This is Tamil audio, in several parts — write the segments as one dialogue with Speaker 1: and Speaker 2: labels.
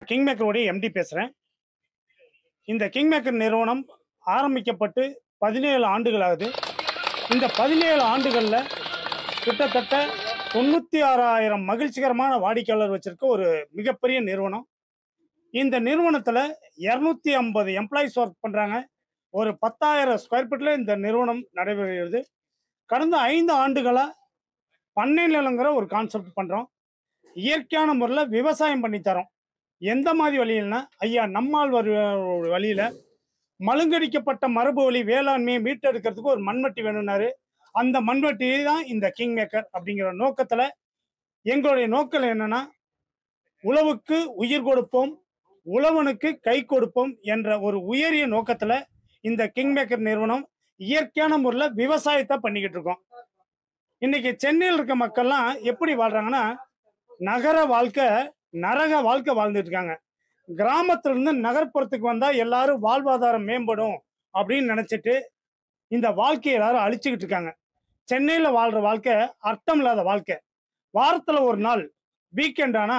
Speaker 1: கிங்மேக்கருடைய எம்டி பேசுகிறேன் இந்த கிங்மேக்கர் நிறுவனம் ஆரம்பிக்கப்பட்டு பதினேழு ஆண்டுகள் ஆகுது இந்த பதினேழு ஆண்டுகளில் கிட்டத்தட்ட தொண்ணூற்றி ஆறாயிரம் மகிழ்ச்சிகரமான வாடிக்கையாளர் வச்சிருக்க ஒரு மிகப்பெரிய நிறுவனம் இந்த நிறுவனத்தில் இரநூத்தி ஐம்பது எம்ப்ளாயிஸ் ஒர்க் பண்ணுறாங்க ஒரு பத்தாயிரம் ஸ்கொயர் ஃபீட்டில் இந்த நிறுவனம் நடைபெறுகிறது கடந்த ஐந்து ஆண்டுகளாக பண்ணை நிலங்கிற ஒரு கான்செப்ட் பண்ணுறோம் இயற்கையான முறையில் விவசாயம் பண்ணி தரோம் எந்த மாதிரி வழியில்னா ஐயா நம்மால் ஒரு வழியில மழுங்கடிக்கப்பட்ட மரபு வழி வேளாண்மையை மீட்டெடுக்கிறதுக்கு ஒரு மண்வெட்டி வேணும்னாரு அந்த மண்வெட்டி தான் இந்த கிங் மேக்கர் அப்படிங்கிற நோக்கத்துல எங்களுடைய நோக்கம் என்னன்னா உழவுக்கு உயிர் கொடுப்போம் உழவனுக்கு கை கொடுப்போம் என்ற ஒரு உயரிய நோக்கத்துல இந்த கிங் மேக்கர் நிறுவனம் இயற்கையான முறையில் விவசாயத்தை பண்ணிக்கிட்டு இருக்கோம் இன்னைக்கு சென்னையில் இருக்க மக்கள்லாம் எப்படி வாழ்றாங்கன்னா நகர வாழ்க்கை நரக வாழ்க்கை வாழ்ந்துட்டு இருக்காங்க கிராமத்துல இருந்து நகர்ப்புறத்துக்கு வந்தா எல்லாரும் வாழ்வாதாரம் மேம்படும் அப்படின்னு நினைச்சிட்டு இந்த வாழ்க்கையை எல்லாரும் அழிச்சுக்கிட்டு இருக்காங்க சென்னையில வாழ்ற வாழ்க்கை அர்த்தம் இல்லாத வாழ்க்கை வாரத்துல ஒரு நாள் வீக்கெண்ட் ஆனா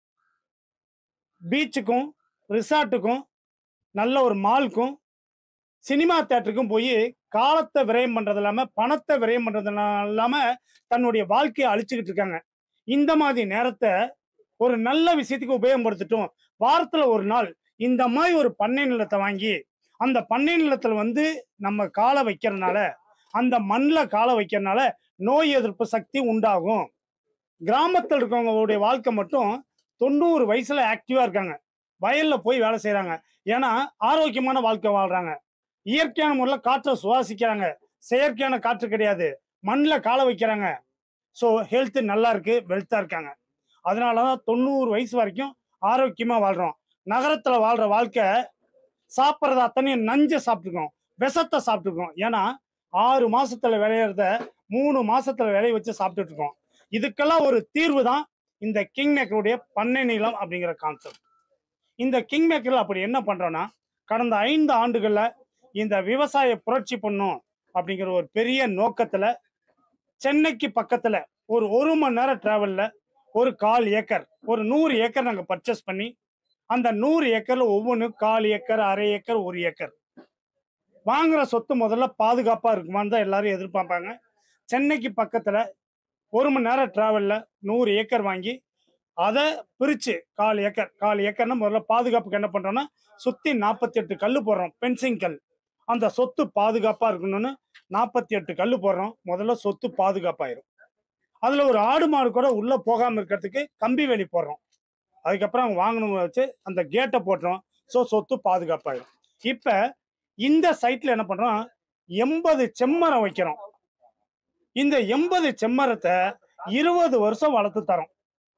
Speaker 1: பீச்சுக்கும் ரிசார்ட்டுக்கும் நல்ல ஒரு மாலுக்கும் சினிமா தேட்டருக்கும் போய் காலத்தை விரயம் பண்றது இல்லாம பணத்தை விரயம் பண்றது இல்லாம தன்னுடைய வாழ்க்கையை அழிச்சுக்கிட்டு இருக்காங்க இந்த மாதிரி நேரத்தை ஒரு நல்ல விஷயத்துக்கு உபயோகப்படுத்திட்டோம் வாரத்துல ஒரு நாள் இந்த மாதிரி ஒரு பண்ணை நிலத்தை வாங்கி அந்த பண்ணை நிலத்துல வந்து நம்ம காலை வைக்கிறதுனால அந்த மண்ணில் காலை வைக்கிறதுனால நோய் எதிர்ப்பு சக்தி உண்டாகும் கிராமத்தில் இருக்கவங்களுடைய வாழ்க்கை மட்டும் தொண்ணூறு வயசுல ஆக்டிவா இருக்காங்க வயல்ல போய் வேலை செய்யறாங்க ஏன்னா ஆரோக்கியமான வாழ்க்கை வாழ்றாங்க இயற்கையான முறையில் காற்றை சுவாசிக்கிறாங்க செயற்கையான காற்று கிடையாது மண்ணில் காலை வைக்கிறாங்க ஸோ ஹெல்த் நல்லா இருக்கு வெல்த்தா இருக்காங்க அதனால தான் தொண்ணூறு வயசு வரைக்கும் ஆரோக்கியமா வாழ்றோம் நகரத்துல வாழ்ற வாழ்க்கை சாப்பிட்றது அத்தனையும் நஞ்சை சாப்பிட்டுருக்கோம் விஷத்தை சாப்பிட்டுருக்கோம் ஏன்னா ஆறு மாசத்துல விளையிறத மூணு மாசத்துல விளைய வச்சு சாப்பிட்டுட்டு இருக்கோம் இதுக்கெல்லாம் ஒரு தீர்வு தான் இந்த கிங் மேக்கருடைய பண்ணை நீளம் அப்படிங்கிற கான்செப்ட் இந்த கிங் மேக்கர்ல அப்படி என்ன பண்றோம்னா கடந்த ஐந்து ஆண்டுகள்ல இந்த விவசாய புரட்சி பண்ணும் அப்படிங்கிற ஒரு பெரிய நோக்கத்துல சென்னைக்கு பக்கத்துல ஒரு ஒரு மணி நேரம் டிராவல்ல ஒரு கால் ஏக்கர் ஒரு நூறு ஏக்கர் நாங்கள் பர்ச்சேஸ் பண்ணி அந்த நூறு ஏக்கர்ல ஒவ்வொன்றும் கால் ஏக்கர் அரை ஏக்கர் ஒரு ஏக்கர் வாங்குற சொத்து முதல்ல பாதுகாப்பா இருக்குமான்னு தான் எல்லாரும் எதிர்பார்ப்பாங்க சென்னைக்கு பக்கத்துல ஒரு மணி நேரம் டிராவல்ல நூறு ஏக்கர் வாங்கி அதை பிரிச்சு கால் ஏக்கர் கால் ஏக்கர்னா முதல்ல பாதுகாப்புக்கு என்ன பண்றோம்னா சுத்தி நாற்பத்தி எட்டு கல் போடுறோம் பென்சிங் கல் அந்த சொத்து பாதுகாப்பா இருக்கணும்னு நாற்பத்தி எட்டு கல் போடுறோம் முதல்ல சொத்து பாதுகாப்பாயிரும் அதுல ஒரு ஆடு மாடு கூட உள்ள போகாம இருக்கிறதுக்கு கம்பி வேலி போடுறோம் அதுக்கப்புறம் அவங்க வாங்கணும் வச்சு அந்த கேட்டை போட்டுறோம் ஸோ சொத்து பாதுகாப்பாயிடும் இப்ப இந்த சைட்ல என்ன பண்றோம் எண்பது செம்மரம் வைக்கிறோம் இந்த எண்பது செம்மரத்தை இருபது வருஷம் வளர்த்து தரோம்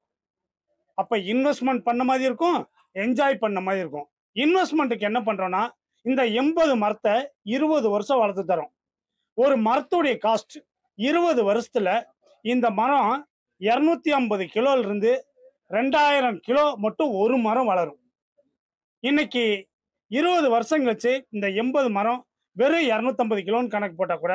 Speaker 1: அப்ப இன்வெஸ்ட்மெண்ட் பண்ண மாதிரி இருக்கும் என்ஜாய் பண்ண மாதிரி இருக்கும் இன்வெஸ்ட்மெண்ட்டுக்கு என்ன பண்றோம்னா இந்த எண்பது மரத்தை இருபது வருஷம் வளர்த்து தரோம் ஒரு மரத்துடைய காஸ்ட் இருபது வருஷத்துல இந்த மரம் இரநூத்தி ஐம்பது கிலோல இருந்து ரெண்டாயிரம் கிலோ மட்டும் ஒரு மரம் வளரும் இன்னைக்கு இருபது வருஷம் கழிச்சு இந்த எண்பது மரம் வெறும் இரநூத்தம்பது கிலோன்னு கணக்கு போட்டா கூட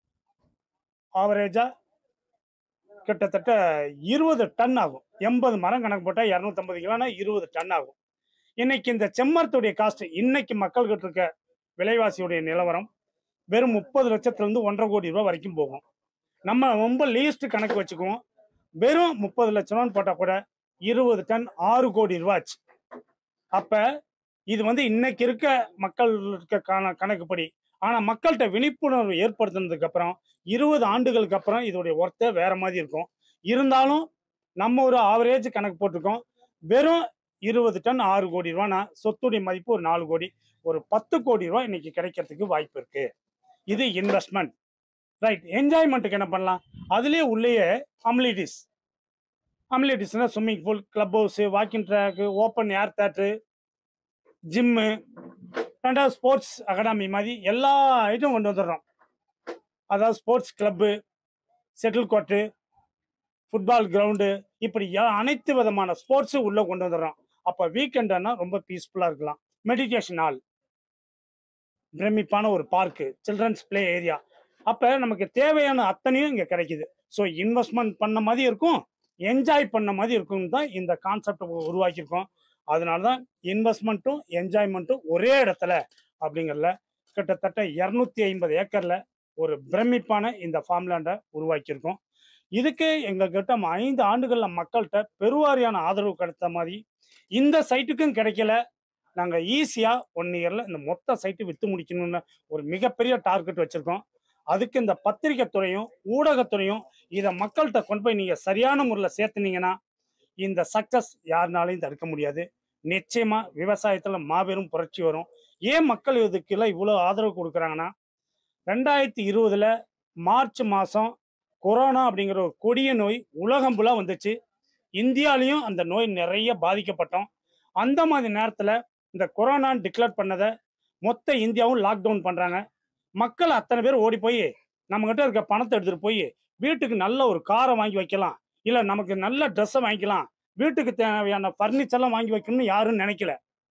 Speaker 1: ஆவரேஜா கிட்டத்தட்ட இருபது டன் ஆகும் எண்பது மரம் கணக்கு போட்டா இரநூத்தம்பது கிலோனா இருபது டன் ஆகும் இன்னைக்கு இந்த செம்மரத்துடைய காஸ்ட் இன்னைக்கு மக்கள்கிட்ட இருக்க விலைவாசியுடைய நிலவரம் வெறும் முப்பது லட்சத்துல இருந்து ஒன்றரை கோடி ரூபாய் வரைக்கும் போகும் நம்ம ரொம்ப லீஸ்ட் கணக்கு வச்சுக்குவோம் வெறும் முப்பது லட்ச ரூபான்னு போட்டா கூட இருபது டன் ஆறு கோடி ரூபாச்சு அப்ப இது வந்து இன்னைக்கு இருக்க மக்கள் இருக்க கண- கணக்குப்படி ஆனா மக்கள்கிட்ட விழிப்புணர்வு ஏற்படுத்தினதுக்கு அப்புறம் இருபது ஆண்டுகளுக்கு அப்புறம் இதோடைய ஒர்த்தே வேற மாதிரி இருக்கும் இருந்தாலும் நம்ம ஒரு ஆவரேஜ் கணக்கு போட்டிருக்கோம் வெறும் இருபது டன் ஆறு கோடி ரூபானா சொத்துடைய மதிப்பு ஒரு நாலு கோடி ஒரு பத்து கோடி ரூபாய் இன்னைக்கு கிடைக்கிறதுக்கு வாய்ப்பு இருக்கு இது இன்வெஸ்ட்மெண்ட் ரைட் என்ஜாய்மெண்ட்டுக்கு என்ன பண்ணலாம் அதுலேயே உள்ளேயே அம்யூனிட்டிஸ் அம்யூனிட்டிஸ்னா swimming pool club house walking track open air theatre gym ரெண்டாவது ஸ்போர்ட்ஸ் அகாடமி மாதிரி எல்லா ஐட்டம் கொண்டு வந்துடுறோம் அதாவது sports club shuttle court football ground இப்படி யா- அனைத்து விதமான ஸ்போர்ட்ஸும் உள்ளே கொண்டு வந்துடுறோம் அப்போ வீக்கெண்டுன்னா ரொம்ப பீஸ்ஃபுல்லாக இருக்கலாம் மெடிடேஷன் ஹால் பிரமிப்பான ஒரு பார்க்கு சில்ட்ரன்ஸ் ப்ளே ஏரியா அப்போ நமக்கு தேவையான அத்தனையும் இங்கே கிடைக்குது ஸோ இன்வெஸ்ட்மெண்ட் பண்ண மாதிரி இருக்கும் என்ஜாய் பண்ண மாதிரி இருக்கும்னு தான் இந்த கான்செப்ட் உருவாக்கியிருக்கோம் அதனால தான் இன்வெஸ்ட்மெண்ட்டும் என்ஜாய்மெண்ட்டும் ஒரே இடத்துல அப்படிங்கிறதுல கிட்டத்தட்ட இரநூத்தி ஐம்பது ஏக்கரில் ஒரு பிரமிப்பான இந்த ஃபார்ம்லேண்டை உருவாக்கியிருக்கோம் இதுக்கு எங்ககிட்ட ஐந்து ஆண்டுகளில் மக்கள்கிட்ட பெருவாரியான ஆதரவு கிடைத்த மாதிரி இந்த சைட்டுக்கும் கிடைக்கல நாங்கள் ஈஸியாக ஒன் இயரில் இந்த மொத்த சைட்டு விற்று முடிக்கணும்னு ஒரு மிகப்பெரிய டார்கெட் வச்சுருக்கோம் அதுக்கு இந்த பத்திரிகை துறையும் ஊடகத்துறையும் இதை மக்கள்கிட்ட கொண்டு போய் நீங்கள் சரியான முறையில் சேர்த்துனீங்கன்னா இந்த சக்சஸ் யாருனாலையும் தடுக்க முடியாது நிச்சயமா விவசாயத்துல மாபெரும் புரட்சி வரும் ஏன் மக்கள் இதுக்கெல்லாம் இவ்வளோ ஆதரவு கொடுக்குறாங்கன்னா ரெண்டாயிரத்தி இருபதுல மார்ச் மாதம் கொரோனா அப்படிங்கிற ஒரு கொடிய நோய் உலகம் ஃபுல்லாக வந்துச்சு இந்தியாலையும் அந்த நோய் நிறைய பாதிக்கப்பட்டோம் அந்த மாதிரி நேரத்தில் இந்த கொரோனான்னு டிக்ளேர் பண்ணதை மொத்த இந்தியாவும் லாக்டவுன் பண்ணுறாங்க மக்கள் அத்தனை பேர் ஓடி போய் நம்மகிட்ட இருக்க பணத்தை எடுத்துகிட்டு போய் வீட்டுக்கு நல்ல ஒரு காரை வாங்கி வைக்கலாம் இல்லை நமக்கு நல்ல ட்ரெஸ்ஸை வாங்கிக்கலாம் வீட்டுக்கு தேவையான ஃபர்னிச்சர்லாம் வாங்கி வைக்கணும்னு யாரும் நினைக்கல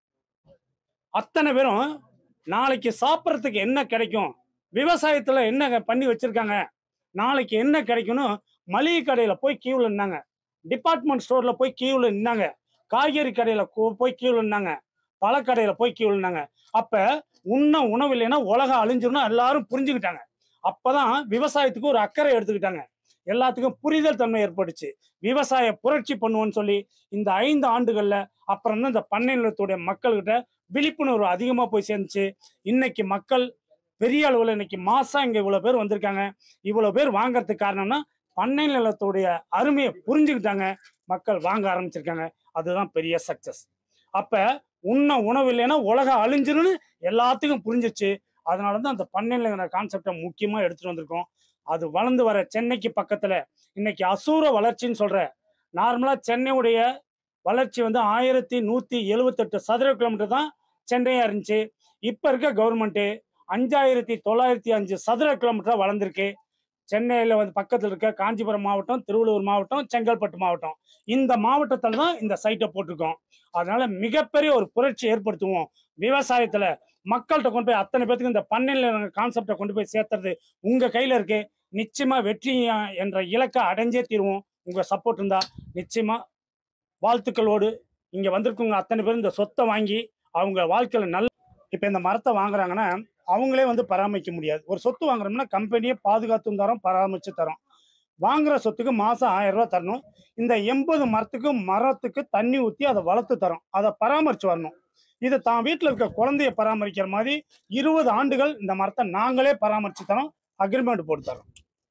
Speaker 1: அத்தனை பேரும் நாளைக்கு சாப்பிட்றதுக்கு என்ன கிடைக்கும் விவசாயத்துல என்ன பண்ணி வச்சிருக்காங்க நாளைக்கு என்ன கிடைக்கும்னு மளிகை கடையில போய் கியூல நின்னாங்க டிபார்ட்மெண்ட் ஸ்டோர்ல போய் கியூல நின்னாங்க காய்கறி கடையில கு- போய் கியூல நின்னாங்க பழக்கடையில போய் கியூல நின்னாங்க அப்ப உண்ண உணவு இல்லைன்னா உலகம் அழிஞ்சிரும்னு எல்லாரும் புரிஞ்சுக்கிட்டாங்க அப்பதான் விவசாயத்துக்கு ஒரு அக்கறை எடுத்துக்கிட்டாங்க எல்லாத்துக்கும் புரிதல் தன்மை ஏற்பட்டுச்சு விவசாய புரட்சி பண்ணுவோன்னு சொல்லி இந்த ஐந்து ஆண்டுகள்ல அப்புறம் தான் இந்த பண்ணை நிலத்துடைய மக்கள்கிட்ட விழிப்புணர்வு அதிகமா போய் சேர்ந்துச்சு இன்னைக்கு மக்கள் பெரிய அளவுல இன்னைக்கு மாசா இங்க இவ்வளவு பேர் வந்திருக்காங்க இவ்வளவு பேர் வாங்குறதுக்கு காரணம்னா பண்ணை நிலத்துடைய அருமையை புரிஞ்சுக்கிட்டாங்க மக்கள் வாங்க ஆரம்பிச்சிருக்காங்க அதுதான் பெரிய சக்சஸ் அப்ப உண்ண உணவு இல்லைன்னா உலகம் அழிஞ்சிரும்னு எல்லாத்துக்கும் புரிஞ்சிச்சு அதனால தான் அந்த பண்ணை நில கான்செப்டை முக்கியமா எடுத்துட்டு வந்திருக்கோம் அது வளர்ந்து வர சென்னைக்கு பக்கத்துல இன்னைக்கு அசூர வளர்ச்சின்னு சொல்ற நார்மலா சென்னையுடைய வளர்ச்சி வந்து ஆயிரத்தி நூத்தி எழுவத்தெட்டு சதுர கிலோமீட்டர் தான் சென்னையா இருந்துச்சு இப்ப இருக்க கவர்மெண்ட் அஞ்சாயிரத்தி தொள்ளாயிரத்தி அஞ்சு சதுர கிலோமீட்டர் வளர்ந்துருக்கு சென்னையில வந்து பக்கத்துல இருக்க காஞ்சிபுரம் மாவட்டம் திருவள்ளூர் மாவட்டம் செங்கல்பட்டு மாவட்டம் இந்த மாவட்டத்துல தான் இந்த சைட்டை போட்டிருக்கோம் அதனால மிகப்பெரிய ஒரு புரட்சி ஏற்படுத்துவோம் விவசாயத்துல மக்கள்கிட்ட கொண்டு போய் அத்தனை பேத்துக்கு இந்த பண்ணையில கான்செப்டை கொண்டு போய் சேர்த்துறது உங்க கையில இருக்கு நிச்சயமா வெற்றி அஹ், என்ற இலக்கை அடைஞ்சே தீருவோம் உங்க சப்போர்ட் இருந்தா நிச்சயமா வாழ்த்துக்களோடு இங்க வந்திருக்கவங்க அத்தனை பேரும் இந்த சொத்தை வாங்கி அவங்க வாழ்க்கையில நல்ல இப்ப இந்த மரத்தை வாங்குறாங்கன்னா அவங்களே வந்து பராமரிக்க முடியாது ஒரு சொத்து வாங்குறோம்னா கம்பெனியே பாதுகாத்தும் தரோம் பராமரிச்சு தரோம் வாங்குற சொத்துக்கு மாசம் ஆயிரம் ரூபாய் தரணும் இந்த எண்பது மரத்துக்கு மரத்துக்கு தண்ணி ஊற்றி அதை வளர்த்து தரோம் அதை பராமரிச்சு வரணும் இது தான் வீட்டில் இருக்க குழந்தைய பராமரிக்கிற மாதிரி இருபது ஆண்டுகள் இந்த மரத்தை நாங்களே பராமரிச்சு தரோம் அக்ரிமெண்ட் போட்டு தரோம்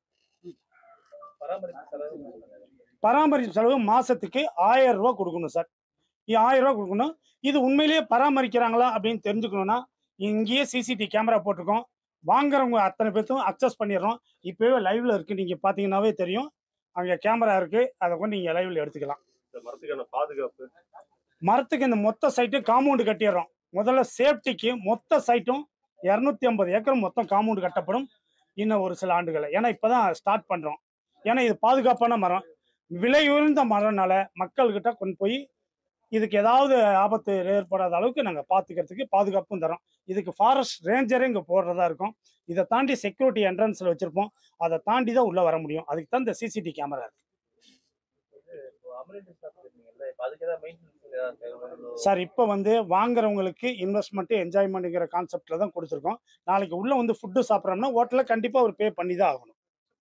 Speaker 2: பராமரிப்பு செலவு
Speaker 1: பராமரிப்பு செலவு மாசத்துக்கு ஆயிரம் ரூபாய் கொடுக்கணும் சார் இது ஆயிரம் ரூபாய் கொடுக்கணும் இது உண்மையிலேயே பராமரிக்கிறாங்களா அப்படின்னு தெரிஞ்சுக்கணும்னா இங்கேயே சிசிடிவி கேமரா போட்டிருக்கோம் வாங்குறவங்க அத்தனை பேர்த்தும் அக்சஸ் பண்ணிடுறோம் இப்போவே லைவ்ல இருக்கு நீங்க பாத்தீங்கன்னாவே தெரியும் அங்கே கேமரா இருக்கு அதை கொண்டு நீங்க லைவ்ல எடுத்துக்கலாம்
Speaker 2: இந்த மரத்துக்கான பாதுகாப்பு
Speaker 1: மரத்துக்கு இந்த மொத்த சைட்டு காம்பவுண்டு கட்டிடுறோம் முதல்ல சேஃப்டிக்கு மொத்த சைட்டும் இரநூத்தி ஐம்பது ஏக்கர் மொத்தம் காம்பவுண்டு கட்டப்படும் இன்னும் ஒரு சில ஆண்டுகள் ஏன்னா இப்பதான் ஸ்டார்ட் பண்றோம் ஏன்னா இது பாதுகாப்பான மரம் விலை உயர்ந்த மரம்னால மக்கள்கிட்ட கொண்டு போய் இதுக்கு ஏதாவது ஆபத்து ஏற்படாத அளவுக்கு நாங்கள் பார்த்துக்கிறதுக்கு பாதுகாப்பும் தரோம் இதுக்கு ஃபாரஸ்ட் ரேஞ்சரே இங்கே போடுறதா இருக்கும் இதை தாண்டி செக்யூரிட்டி என்ட்ரன்ஸில் வச்சுருப்போம் அதை தாண்டி தான் உள்ளே வர முடியும் அதுக்கு தான் இந்த சிசிடிவி கேமரா இருக்கு
Speaker 2: அமெரிக்கன் ஸ்டாஃப் இருந்தீங்கல்ல இப்போ அதுக்கு ஏதாவது மெயின்டெனன்ஸ் ஏதாவது தேவைப்படுதோ?
Speaker 1: சார் இப்போ வந்து வாங்குறவங்களுக்கு இன்வெஸ்ட்மெண்ட் என்ஜாய்மெண்ட்டுங்கிற கான்செப்ட்ல தான் கொடுத்துருக்கோம் நாளைக்கு உள்ள வந்து ஃபுட்டு சாப்பிட்றோம்னா ஹோட்டலில் கண்டிப்பாக ஒரு பே பண்ணி தான் ஆகணும்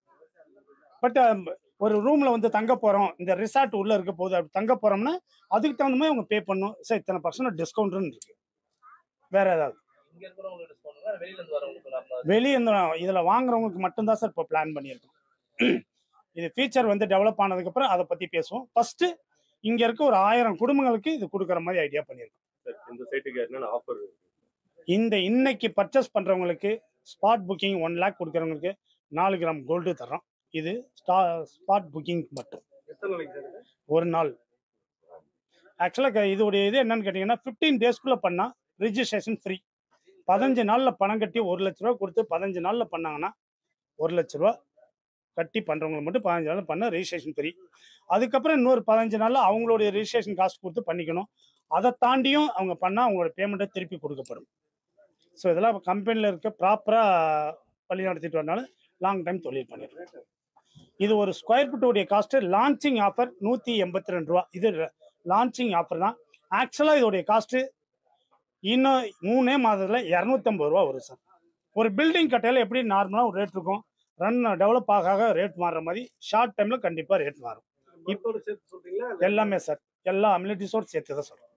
Speaker 1: பட் ஒரு ரூம்ல வந்து தங்க போறோம் இந்த ரிசார்ட் உள்ள இருக்க போது அப்படி தங்க போறோம்னா அதுக்கு தகுந்த மாதிரி அவங்க பே பண்ணணும் சார் இத்தனை பர்சன்ட் டிஸ்கவுண்ட்னு இருக்கு வேற ஏதாவது
Speaker 2: இங்க இருக்கிறவங்களுக்கு டிஸ்கவுண்ட் வெளியில இருந்து வரவங்களுக்கு நாம
Speaker 1: வெளியே இந்த இதுல வாங்குறவங்களுக்கு மட்டும்தான் சார் இப்போ பிளான் பண்ணியிருக்கோம் இது ஃபீச்சர் வந்து டெவலப் ஆனதுக்கப்புறம் அதை பத்தி பேசுவோம் ஃபர்ஸ்ட் இங்க இருக்க ஒரு ஆயிரம் குடும்பங்களுக்கு இது கொடுக்குற மாதிரி ஐடியா பண்ணியிருக்கோம்
Speaker 2: இந்த சைட்டுக்கு என்னென்ன ஆஃபர்
Speaker 1: இந்த இன்னைக்கு பர்ச்சேஸ் பண்றவங்களுக்கு ஸ்பாட் புக்கிங் ஒன் லேக் கொடுக்குறவங்களுக்கு நாலு கிராம் கோல்டு தர்றோம் இது ஸ்டா ஸ்பாட் புக்கிங் மட்டும்
Speaker 2: எத்தனை நாளைக்கு சார் இது?
Speaker 1: ஒரு நாள் ஆக்சுவலாக இதோடைய இது என்னன்னு கேட்டிங்கன்னா ஃபிஃப்டீன் டேஸ்க்குள்ளே பண்ணால் ரிஜிஸ்ட்ரேஷன் ஃப்ரீ பதினஞ்சு நாளில் பணம் கட்டி ஒரு லட்ச ரூபா கொடுத்து பதினஞ்சு நாளில் பண்ணாங்கன்னா ஒரு லட்ச ரூபா கட்டி பண்ணுறவங்களுக்கு மட்டும் பதினஞ்சு நாளில் பண்ண ரெஜிஸ்ட்ரேஷன் ஃப்ரீ அதுக்கப்புறம் இன்னொரு பதினஞ்சு நாளில் அவங்களுடைய ரெஜிஸ்ட்ரேஷன் காஸ்ட் கொடுத்து பண்ணிக்கணும் அதை தாண்டியும் அவங்க பண்ணால் அவங்களோட பேமெண்ட்டை திருப்பி கொடுக்கப்படும் ஸோ இதெல்லாம் கம்பெனியில் இருக்க ப்ராப்பராக வழி நடத்திட்டு வரனால லாங் டைம் தொழில் பண்ணிடுறோம் இது ஒரு ஸ்கொயர் ஃபீட்டோடைய காஸ்ட் லான்ச்சிங் ஆஃபர் நூற்றி எண்பத்தி ரெண்டு ரூபா இது லான்ச்சிங் ஆஃபர் தான் ஆக்சுவலாக இதோடைய காஸ்ட்டு இன்னும் மூணே மாதத்தில் இரநூத்தம்பது ரூபா வரும் சார் ஒரு பில்டிங் கட்டையில் எப்படி நார்மலாக ஒரு ரேட் இருக்கும் ரன் டெவலப் ஆக ஆக ரேட் மாறுற மாதிரி ஷார்ட் டைமில் கண்டிப்பாக ரேட் மாறும்
Speaker 3: மொத்தத்தோட சேர்த்து சொல்றீங்களா
Speaker 1: எல்லாமே சார் எல்லா அம்யூனிட்டிஸோடு சேர்த்து தான் சார்